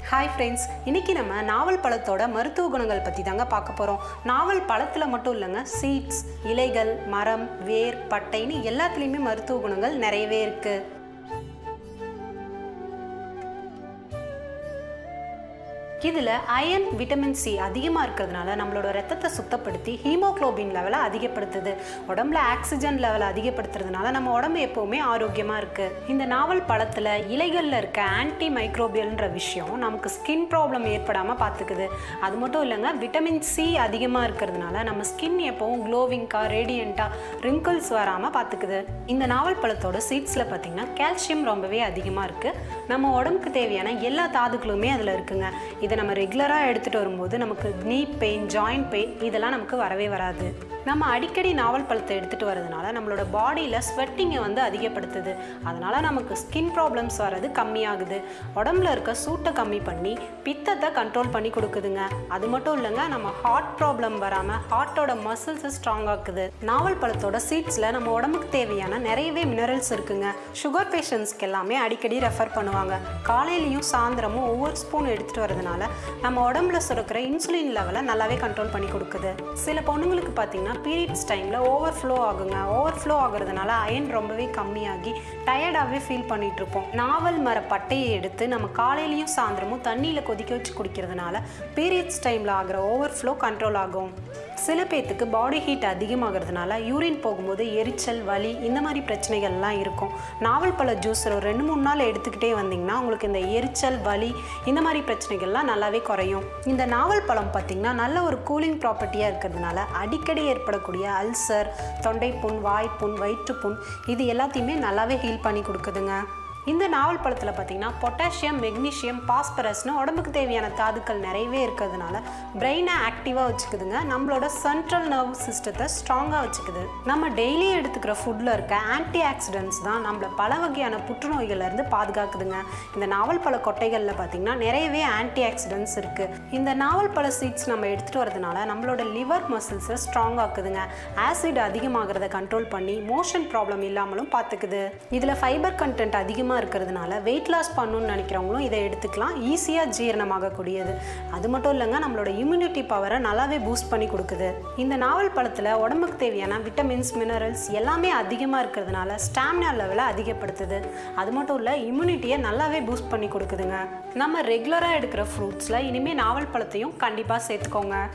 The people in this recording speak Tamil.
ஹாய் ஃப்ரெண்ட்ஸ் இன்னைக்கு நம்ம நாவல் பழத்தோட மருத்துவ குணங்கள் பற்றி தாங்க பார்க்க போகிறோம் நாவல் பழத்தில் மட்டும் இல்லைங்க சீட்ஸ் இலைகள் மரம் வேர் பட்டைன்னு எல்லாத்துலேயுமே மருத்துவ குணங்கள் நிறையவே இருக்குது இதில் அயன் விட்டமின் சி அதிகமாக இருக்கிறதுனால நம்மளோட ரத்தத்தை சுத்தப்படுத்தி ஹீமோக்ளோபின் லெவலை அதிகப்படுத்துது உடம்புல ஆக்சிஜன் லெவலை அதிகப்படுத்துறதுனால நம்ம உடம்பு எப்போவுமே ஆரோக்கியமாக இருக்குது இந்த நாவல் பழத்தில் இலைகளில் இருக்க ஆன்டி மைக்ரோபியல்ன்ற விஷயம் நமக்கு ஸ்கின் ப்ராப்ளம் ஏற்படாமல் பார்த்துக்குது அது மட்டும் இல்லைங்க விட்டமின் சி அதிகமாக இருக்கிறதுனால நம்ம ஸ்கின் எப்போவும் க்ளோவிங்காக ரேடியண்ட்டாக ரிங்கிள்ஸ் வராமல் பார்த்துக்குது இந்த நாவல் பழத்தோட சீட்ஸில் பார்த்திங்கன்னா கால்சியம் ரொம்பவே அதிகமாக இருக்குது நம்ம உடம்புக்கு தேவையான எல்லா தாதுக்களுமே அதில் இருக்குங்க இதை நம்ம ரெகுலராக எடுத்துகிட்டு வரும்போது நமக்கு நீ பெயின் ஜாயிண்ட் பெயின் இதெல்லாம் நமக்கு வரவே வராது நம்ம அடிக்கடி நாவல் பழத்தை எடுத்துகிட்டு வரதுனால நம்மளோட பாடியில் ஸ்வெட்டிங்கை வந்து அதிகப்படுத்துது அதனால் நமக்கு ஸ்கின் ப்ராப்ளம்ஸ் வர்றது கம்மியாகுது உடம்புல இருக்க சூட்டை கம்மி பண்ணி பித்தத்தை கண்ட்ரோல் பண்ணி கொடுக்குதுங்க அது மட்டும் இல்லைங்க நம்ம ஹார்ட் ப்ராப்ளம் வராமல் ஹார்ட்டோட மசில்ஸை ஸ்ட்ராங் ஆக்குது நாவல் பழத்தோட சீட்ஸில் நம்ம உடம்புக்கு தேவையான நிறையவே மினரல்ஸ் இருக்குங்க சுகர் பேஷண்ட்ஸ்க்கு எல்லாமே அடிக்கடி ரெஃபர் பண்ணுவாங்க காலையிலையும் சாயந்தரமும் ஒவ்வொரு ஸ்பூன் எடுத்துகிட்டு வரதுனால நம்ம உடம்புல சுரக்கிற இன்சுலின் லெவலை நல்லாவே கண்ட்ரோல் பண்ணி கொடுக்குது சில பொண்ணுங்களுக்கு பார்த்தீங்கன்னா பீரியட்ஸ் டைமில் ஓவர் ஃப்ளோ ஆகுங்க ஓவர் ஃப்ளோ ஆகுறதுனால அயன் ரொம்பவே கம்மியாகி டயர்டாகவே ஃபீல் பண்ணிட்டு இருப்போம் நாவல் மர பட்டையை எடுத்து நம்ம காலையிலையும் சாயந்தரமும் தண்ணியில் கொதிக்க வச்சு குடிக்கிறதுனால பீரியட்ஸ் டைமில் ஆகிற ஓவர் ஃப்ளோ கண்ட்ரோல் ஆகும் சில பேர்த்துக்கு பாடி ஹீட் அதிகமாகிறதுனால யூரின் போகும்போது எரிச்சல் வலி இந்த மாதிரி பிரச்சனைகள்லாம் இருக்கும் நாவல் பழ ஜூஸ் ஒரு ரெண்டு மூணு நாள் எடுத்துக்கிட்டே வந்தீங்கன்னா உங்களுக்கு இந்த எரிச்சல் வலி இந்த மாதிரி பிரச்சனைகள்லாம் நல்லாவே குறையும் இந்த நாவல் பழம் பார்த்திங்கன்னா நல்ல ஒரு கூலிங் ப்ராப்பர்ட்டியாக இருக்கிறதுனால அடிக்கடி ஏற்படக்கூடிய அல்சர் தொண்டைப்புண் வாய்ப்புண் வயிற்றுப்புண் இது எல்லாத்தையுமே நல்லாவே ஹீல் பண்ணி கொடுக்குதுங்க இந்த நாவல் பழத்தில் பார்த்தீங்கன்னா பொட்டாசியம் மெக்னீஷியம் பாஸ்பரஸ்னு உடம்புக்கு தேவையான தாதுக்கள் நிறையவே இருக்கிறதுனால பிரெயினை ஆக்டிவாக வச்சுக்குதுங்க நம்மளோட சென்ட்ரல் நர்வ் சிஸ்டத்தை ஸ்ட்ராங்காக வச்சுக்குது நம்ம டெய்லி எடுத்துக்கிற ஃபுட்டில் இருக்க ஆன்டி ஆக்சிடென்ட்ஸ் தான் நம்மளை பல வகையான புற்றுநோய்கள்லேருந்து பாதுகாக்குதுங்க இந்த நாவல் பழ கொட்டைகளில் பார்த்தீங்கன்னா நிறையவே ஆன்டி ஆக்சிடென்ட்ஸ் இருக்குது இந்த நாவல் பழ சீட்ஸ் நம்ம எடுத்துகிட்டு வரதுனால நம்மளோட லிவர் மசில்ஸை ஸ்ட்ராங் ஆக்குதுங்க ஆசிட் அதிகமாகிறத கண்ட்ரோல் பண்ணி மோஷன் ப்ராப்ளம் இல்லாமலும் பார்த்துக்குது இதில் ஃபைபர் கண்டென்ட் அதிகமாக அதிகமாக இருக்கிறதுனால வெயிட் லாஸ் பண்ணணும்னு நினைக்கிறவங்களும் இதை எடுத்துக்கலாம் ஈஸியாக ஜீரணமாகக்கூடியது அது மட்டும் இல்லைங்க நம்மளோட இம்யூனிட்டி பவரை நல்லாவே பூஸ்ட் பண்ணி கொடுக்குது இந்த நாவல் பழத்தில் உடம்புக்கு தேவையான விட்டமின்ஸ் மினரல்ஸ் எல்லாமே அதிகமாக இருக்கிறதுனால ஸ்டாமினா லெவலை அதிகப்படுத்துது அது மட்டும் இல்லை இம்யூனிட்டியை நல்லாவே பூஸ்ட் பண்ணி கொடுக்குதுங்க நம்ம ரெகுலராக எடுக்கிற ஃப்ரூட்ஸில் இனிமேல் நாவல் பழத்தையும் கண்டிப்பாக சேர்த்துக்கோங்க